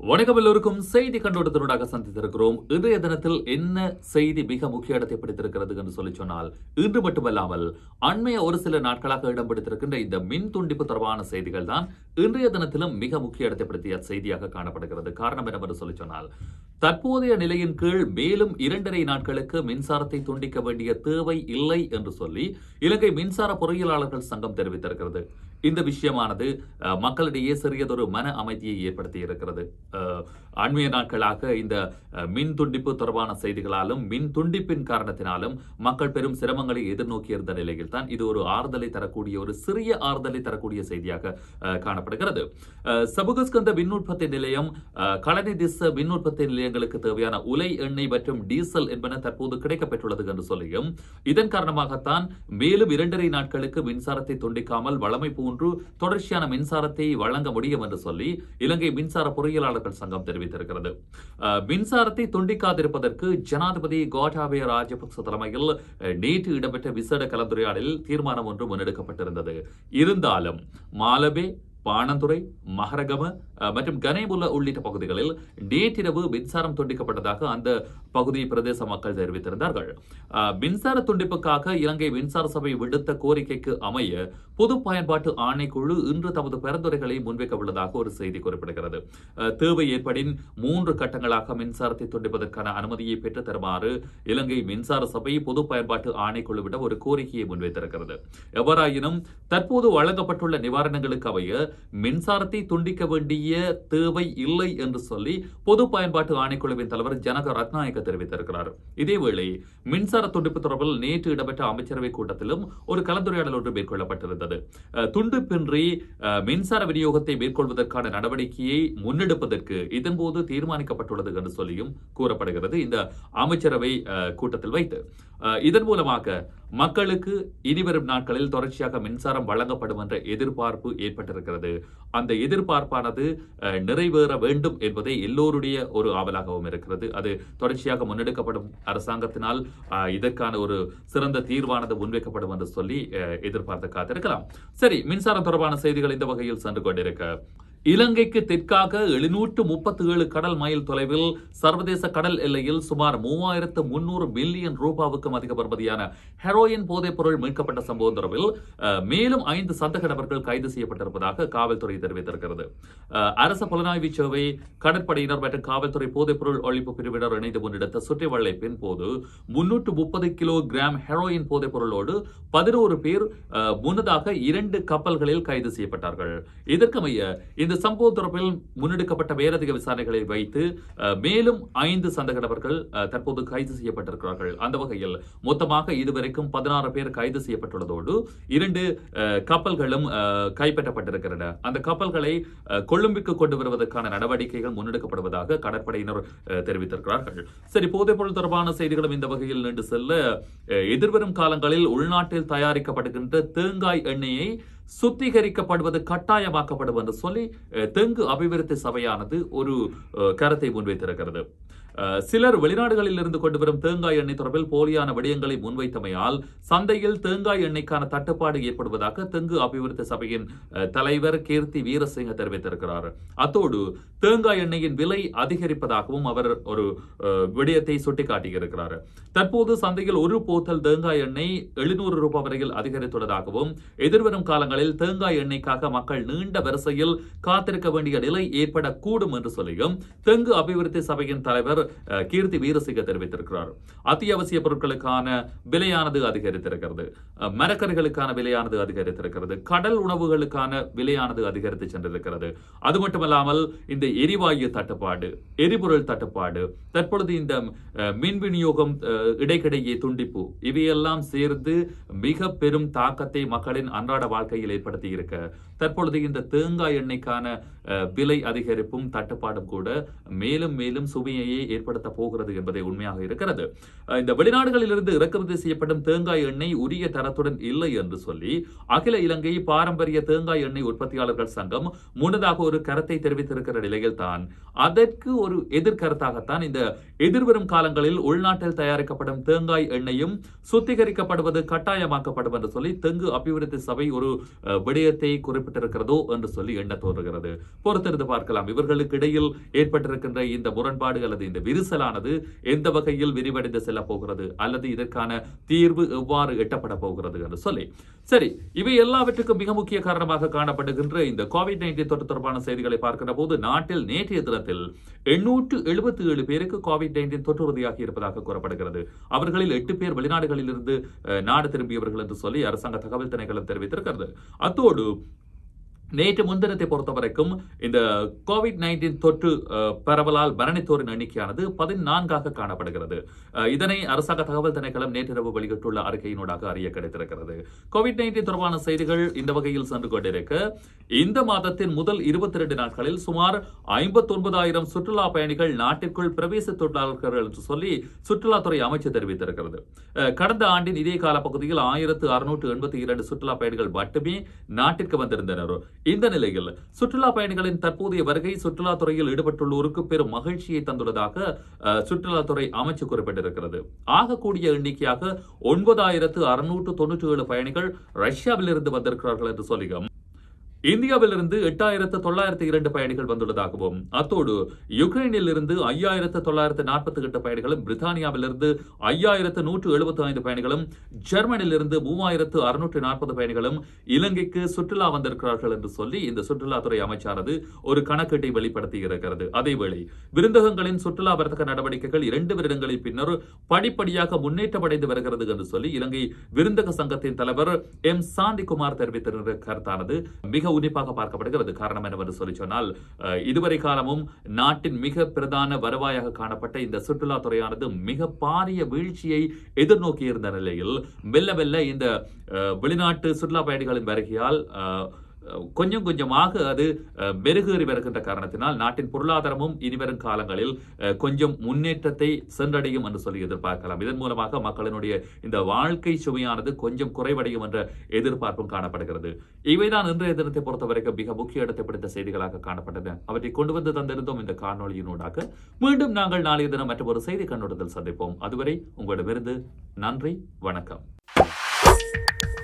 வணக்கம் எல்லோருக்கும் செய்தி கண்டோட்டத்தினூடாக சந்தித்திருக்கிறோம் இன்றைய தினத்தில் என்ன செய்தி மிக முக்கிய இடத்தை பிடித்திருக்கிறது என்று சொல்லி சொன்னால் இன்று மட்டுமல்லாமல் அண்மைய ஒரு சில நாட்களாக இடம் பிடித்திருக்கின்ற இந்த மின் துண்டிப்பு தொடர்பான செய்திகள் தான் இன்றைய தினத்திலும் மிக முக்கிய இடத்தை பிடித்திய செய்தியாக காணப்படுகிறது காரணம் என்னவென்று சொல்லி சொன்னால் தற்போதைய நிலையின் கீழ் மேலும் இரண்டரை நாட்களுக்கு மின்சாரத்தை துண்டிக்க வேண்டிய தேவை இல்லை என்று சொல்லி இலங்கை மின்சார பொறியியலாளர்கள் சங்கம் தெரிவித்திருக்கிறது இந்த விஷயமானது அஹ், மக்களிடையே சிறியதொரு மன அமைதியை ஏற்படுத்தி இருக்கிறது அஹ், அண்மைய நாட்களாக இந்த அஹ், மின் துண்டிப்பு தொடர்பான செய்திகளாலும் மின் துண்டிப்பின் காரணத்தினாலும் மக்கள் பெரும் சிரமங்களை எதிர்நோக்கி இருந்த நிலையில் தான் இது ஒரு ஆறுதலை தரக்கூடிய ஒரு சிறிய ஆறுதலை தரக்கூடிய செய்தியாக அஹ், காணப்படுகிறது அஹ், சபுகஸ்கந்த மின் உற்பத்தி நிலையம் அஹ், களனி திச மின் உற்பத்தி நிலையங்களுக்கு தேவையான உலை எண்ணெய் மற்றும் டீசல் என்பன தற்போது கிடைக்கப்பெற்றுள்ளது என்று சொல்லியும் இதன் காரணமாகத்தான் மேலும் இரண்டரை நாட்களுக்கு மின்சாரத்தை துண்டிக்காமல் வளமை போன்று தொடர்ச்சியான மின்சாரத்தை வழங்க முடியும் என்று சொல்லி இலங்கை மின்சார பொறியியலாளர்கள் சங்கம் தெரிவித்திருக்கிறது அஹ், மின்சாரத்தை துண்டிக்காதிருப்பதற்கு ஜனாதிபதி கோட்டாபய ராஜபக்ச தலைமையில் அஹ், நேற்று இடம்பெற்ற விசேட கலந்துரையாடலில் தீர்மானம் ஒன்று முன்னெடுக்கப்பட்டிருந்தது இருந்தாலும் மாலபே பாணந்துறை மகரகம அஹ், மற்றும் கனேபுல்ல உள்ளிட்ட பகுதிகளில் நேற்றிரவு மின்சாரம் துண்டிக்கப்பட்டதாக அந்த பகுதி பிரதேச மக்கள் தெரிவித்திருந்தார்கள் அஹ், மின்சார துண்டிப்புக்காக இலங்கை மின்சார சபை விடுத்த கோரிக்கைக்கு அமைய பொது பயன்பாட்டு ஆணைக்குழு இன்று தமது பரிந்துரைகளை முன்வைக்க உள்ளதாக ஒரு செய்தி குறிப்பிடுகிறது அஹ், தேவை ஏற்படின் மூன்று கட்டங்களாக மின்சாரத்தை துண்டிப்பதற்கான அனுமதியை பெற்றுத் தருமாறு இலங்கை மின்சார சபை பொது பயன்பாட்டு ஆணைக்குழுவிடம் ஒரு கோரிக்கையை முன்வைத்திருக்கிறது எவ்வாறாயினும் தற்போது வழங்கப்பட்டுள்ள நிவாரணங்களுக்கு அமைய மின்சாரத்தை துண்டிக்க வேண்டிய தேவை இல்லை என்று சொல்லி பொது பயன்பாட்டு ஆணைக்குழுவின் தலைவர் ஜனக ரத்நாயக்க தெரிவித்திருக்கிறார் இதேவேளை மின்சார துண்டிப்பு தொடர்பில் நேற்று இடம்பெற்ற அமைச்சரவை கூட்டத்திலும் ஒரு கலந்துரையாடல் ஒன்று மேற்கொள்ளப்பட்டிருந்தது அஹ், துண்டிப்பின்றி அஹ், மின்சார விநியோகத்தை மேற்கொள்வதற்கான நடவடிக்கையை முன்னெடுப்பதற்கு இதன்போது தீர்மானிக்கப்பட்டுள்ளது என்று சொல்லியும் கூறப்படுகிறது இந்த அமைச்சரவை அஹ், கூட்டத்தில் வைத்து அஹ், இதன் மூலமாக மக்களுக்கு இனிவரும் நாட்களில் தொடர்ச்சியாக மின்சாரம் வழங்கப்படும் என்ற எதிர்பார்ப்பு ஏற்பட்டிருக்கிறது அந்த எதிர்பார்ப்பானது அஹ், நிறைவேற வேண்டும் என்பதே எல்லோருடைய ஒரு ஆவலாகவும் இருக்கிறது அது தொடர்ச்சியாக முன்னெடுக்கப்படும் அரசாங்கத்தினால் அஹ், இதற்கான ஒரு சிறந்த தீர்வானது முன்வைக்கப்படும் என்று சொல்லி அஹ், எதிர்பார்த்து காத்திருக்கலாம் சரி மின்சாரம் தொடர்பான செய்திகள் இந்த வகையில் சென்று கொண்டிருக்க இலங்கைக்கு தெற்காக எழுநூற்று முப்பத்தி ஏழு கடல் மைல் தொலைவில் சர்வதேச கடல் எல்லையில் சுமார் மூவாயிரத்து முன்னூறு மில்லியன் ரூபாவுக்கும் அதிக பெறுமதியான ஹெரோயின் போதைப் பொருள் மீட்கப்பட்ட சம்பவம் தொடர்பில் அஹ், மேலும் ஐந்து சந்தக நபர்கள் கைது செய்யப்பட்டிருப்பதாக காவல்துறை தெரிவித்திருக்கிறது அஹ், அரச புலனாய்வு சேவை கடற்படையினர் மற்றும் காவல்துறை போதைப் பொருள் ஒழிப்பு பிரிவினர் இணைந்து முன்னெடுத்த சுற்றி வளைப்பின் போது முன்னூற்று முப்பது கிலோ கிராம் ஹெரோயின் போதைப் பொருளோடு பதினோரு பேர் அஹ், முன்னதாக இரண்டு கப்பல்களில் கைது செய்யப்பட்டார்கள் இதற்கமைய இந்த சம்பவம் தொடர்பில் முன்னெடுக்கப்பட்ட மேலதிக விசாரணைகளை வைத்து அஹ், மேலும் ஐந்து சந்தக நபர்கள் அஹ், தற்போது கைது செய்யப்பட்டிருக்கிறார்கள் அந்த வகையில் மொத்தமாக இதுவரைக்கும் பதினாறு பேர் கைது செய்யப்பட்டுள்ளதோடு இரண்டு அஹ், கப்பல்களும் அஹ், கைப்பற்றப்பட்டிருக்கின்றன அந்த கப்பல்களை அஹ், கொழும்புக்கு கொண்டு வருவதற்கான நடவடிக்கைகள் முன்னெடுக்கப்படுவதாக கடற்படையினர் அஹ், தெரிவித்திருக்கிறார்கள் சரி போதைப்பொருள் தொடர்பான செய்திகளும் இந்த வகையில் நின்று செல்ல அஹ், எதிர்வரும் காலங்களில் உள்நாட்டில் தயாரிக்கப்படுகின்ற தேங்காய் எண்ணெயை சுத்திகரிக்கப்படுவது கட்டாயமாக்கப்படும் என்று சொல்லி அஹ், தெங்கு அபிவிருத்தி சபையானது ஒரு அஹ், கருத்தை முன்வைத்திருக்கிறது அஹ், சிலர் வெளிநாடுகளில் இருந்து கொண்டு வரும் தேங்காய் எண்ணெய் தொடர்பில் போலியான விடயங்களை முன்வைத்தமையால் சந்தையில் தேங்காய் எண்ணெய்க்கான தட்டுப்பாடு ஏற்படுவதாக தெங்கு அபிவிருத்தி சபையின் அஹ், தலைவர் கீர்த்தி வீரசிங்க தெரிவித்திருக்கிறார் அத்தோடு தேங்காய் எண்ணெயின் விலை அதிகரிப்பதாகவும் அவர் ஒரு அஹ், விடயத்தை சுட்டிக்காட்டியிருக்கிறார் தற்போது சந்தையில் ஒரு போத்தல் தேங்காய் எண்ணெய் எழுநூறு ரூபாய் வரையில் அதிகரித்துள்ளதாகவும் எதிர்வரும் காலங்களில் தேங்காய் எண்ணெய்க்காக மக்கள் நீண்ட வரிசையில் காத்திருக்க வேண்டிய நிலை ஏற்படக்கூடும் என்று சொல்லியும் தெங்கு அபிவிருத்தி சபையின் தலைவர் அஹ், கீர்த்தி வீரசிங்க தெரிவித்திருக்கிறார் அத்தியாவசிய பொருட்களுக்கான விலையானது அதிகரித்திருக்கிறது அஹ், மரக்கறிகளுக்கான விலையானது அதிகரித்திருக்கிறது கடல் உணவுகளுக்கான விலையானது அதிகரித்து சென்றிருக்கிறது அது மட்டுமல்லாமல் இந்த எரிவாயு தட்டுப்பாடு எரிபொருள் தட்டுப்பாடு தற்பொழுது இந்த அஹ், மின் விநியோகம் அஹ், இடைக்கிடையே துண்டிப்பு இவையெல்லாம் சேர்ந்து மிக பெரும் தாக்கத்தை மக்களின் அன்றாட வாழ்க்கையில் ஏற்படுத்தி இருக்க தற்பொழுது இந்த தேங்காய் எண்ணெய்க்கான அஹ், விலை அதிகரிப்பும் தட்டுப்பாடும் கூட மேலும் மேலும் சுமையையே ஏற்படுத்த போகிறது என்பதே உண்மையாக இருக்கிறது அஹ் இந்த வெளிநாடுகளிலிருந்து இறக்குமதி செய்யப்படும் தேங்காய் எண்ணெய் உரிய தரத்துடன் இல்லை என்று சொல்லி அகில இலங்கை பாரம்பரிய தேங்காய் எண்ணெய் உற்பத்தியாளர்கள் சங்கம் முன்னதாக ஒரு கருத்தை தெரிவித்திருக்கிற நிலையில் தான் அதற்கு ஒரு எதிர்கருத்தாகத்தான் இந்த எதிர்வரும் காலங்களில் உள்நாட்டில் தயாரிக்கப்படும் தேங்காய் எண்ணெயும் சுத்திகரிக்கப்படுவது கட்டாயமாக்கப்படும் என்று சொல்லி தெங்கு அபிவிருத்தி சபை ஒரு அஹ், விடயத்தை குறிப்பிட்டிருக்கிறதோ என்று சொல்லி எண்ண தோன்றுகிறது பொறுத்திருந்து பார்க்கலாம் இவர்களுக்கு இடையில் ஏற்பட்டிருக்கின்ற இந்த முரண்பாடு அல்லது இந்த விரிசலானது எந்த வகையில் விரிவடைந்து செல்ல போகிறது அல்லது இதற்கான தீர்வு எவ்வாறு எட்டப்பட போகிறது என்று சொல்லி சரி இவை எல்லாவற்றுக்கும் மிக முக்கிய காரணமாக காணப்படுகின்ற இந்த கோவிட் நைன்டீன் தொற்று தொடர்பான செய்திகளை பார்க்கிற போது நாட்டில் நேற்றைய தினத்தில் எண்ணூற்று எழுபத்தி ஏழு பேருக்கு கோவிட் நைன்டீன் தொற்று உறுதியாகி இருப்பதாக கூறப்படுகிறது அவர்களில் எட்டு பேர் வெளிநாடுகளில் இருந்து அஹ், நாடு திரும்பியவர்கள் என்று சொல்லி அரசாங்க தகவல் திணைக்களம் தெரிவித்திருக்கிறது அத்தோடு நேற்று முன்தினத்தை பொறுத்தவரைக்கும் இந்த கோவிட் நைன்டீன் தொற்று அஹ், பரவலால் மரணித்தோரின் எண்ணிக்கையானது பதினான்காக காணப்படுகிறது அஹ், இதனை அரசாங்க தகவல் திணைக்களம் நேற்றிரவு வெளியிட்டுள்ள அறிக்கையினூடாக அறிய கிடைத்திருக்கிறது கோவிட் நைன்டீன் தொடர்பான செய்திகள் இந்த வகையில் சென்று கொண்டிருக்க இந்த மாதத்தின் முதல் இருபத்தி ரெண்டு நாட்களில் சுமார் ஐம்பத்தி ஒன்பதாயிரம் சுற்றுலா பயணிகள் நாட்டிற்குள் பிரவேசித்துள்ளார்கள் என்று சொல்லி சுற்றுலாத்துறை அமைச்சு தெரிவித்திருக்கிறது அஹ், கடந்த ஆண்டின் இதே கால பகுதியில் ஆயிரத்து அறுநூற்று எண்பத்தி இரண்டு சுற்றுலா பயணிகள் மட்டுமே நாட்டிற்கு வந்திருந்தனர் இந்த நிலையில் சுற்றுலா பயணிகளின் தற்போதைய வருகை சுற்றுலாத்துறையில் ஈடுபட்டுள்ளோருக்கு பெரும் மகிழ்ச்சியை தந்துள்ளதாக அஹ், சுற்றுலாத்துறை அமைச்சு குறிப்பிட்டிருக்கிறது ஆகக்கூடிய எண்ணிக்கையாக ஒன்பதாயிரத்து அறுநூற்று தொன்னூற்றி ஏழு பயணிகள் ரஷ்யாவிலிருந்து வந்திருக்கிறார்கள் என்று சொல்லியும் இந்தியாவிலிருந்து எட்டாயிரத்து தொள்ளாயிரத்து இரண்டு பயணிகள் வந்துள்ளதாகவும் அத்தோடு யுக்ரைனில் இருந்து ஐயாயிரத்து தொள்ளாயிரத்து நாற்பத்தி எட்டு பயணிகளும் பிரித்தானியாவிலிருந்து ஐயாயிரத்து நூற்று எழுபத்தி ஐந்து பயணிகளும் ஜெர்மனியிலிருந்து மூவாயிரத்து அறுநூற்று நாற்பது பயணிகளும் இலங்கைக்கு சுற்றுலா வந்திருக்கிறார்கள் என்று சொல்லி இந்த சுற்றுலாத்துறை அமைச்சானது ஒரு கணக்கீட்டை வெளிப்படுத்தி இருக்கிறது அதேவேளை விருந்தகங்களின் சுற்றுலா வர்த்தக நடவடிக்கைகள் இரண்டு வருடங்களின் பின்னர் படிப்படியாக முன்னேற்றமடைந்து வருகிறது என்று சொல்லி இலங்கை விருந்தக சங்கத்தின் தலைவர் எம் சாந்திகுமார் தெரிவித்திருக்கிற கருத்தானது மிக உன்னிப்பாக பார்க்கப்படுகிறது காரணம் என்னவென்று சொல்லி சொன்னால் அஹ், இதுவரை காலமும் நாட்டின் மிக பிரதான வருவாயாக காணப்பட்ட இந்த சுற்றுலா துறையானது மிக பாரிய வீழ்ச்சியை எதிர்நோக்கி இருந்த நிலையில் மெல்ல மெல்ல இந்த அஹ், வெளிநாட்டு சுற்றுலா பயணிகளின் வருகையால் அஹ், கொஞ்சம் கொஞ்சமாக அது அஹ், மெருகேறி வருகின்ற காரணத்தினால் நாட்டின் பொருளாதாரமும் இனிவரும் காலங்களில் அஹ், கொஞ்சம் முன்னேற்றத்தை சென்றடையும் என்று சொல்லி எதிர்பார்க்கலாம் இதன் மூலமாக மக்களினுடைய இந்த வாழ்க்கை சுமையானது கொஞ்சம் குறைவடையும் என்ற எதிர்பார்ப்பும் காணப்படுகிறது இவைதான் இன்றைய தினத்தை பொறுத்தவரைக்கும் மிக முக்கிய இடத்தை பிடித்த செய்திகளாக காணப்பட்டன அவற்றை கொண்டு வந்து தந்திருந்தோம் இந்த காணொளியினூடாக மீண்டும் நாங்கள் நாளைய தினம் மற்ற ஒரு செய்தி கண்ணோட்டத்தில் சந்திப்போம் அதுவரை உங்களிடமிருந்து நன்றி வணக்கம்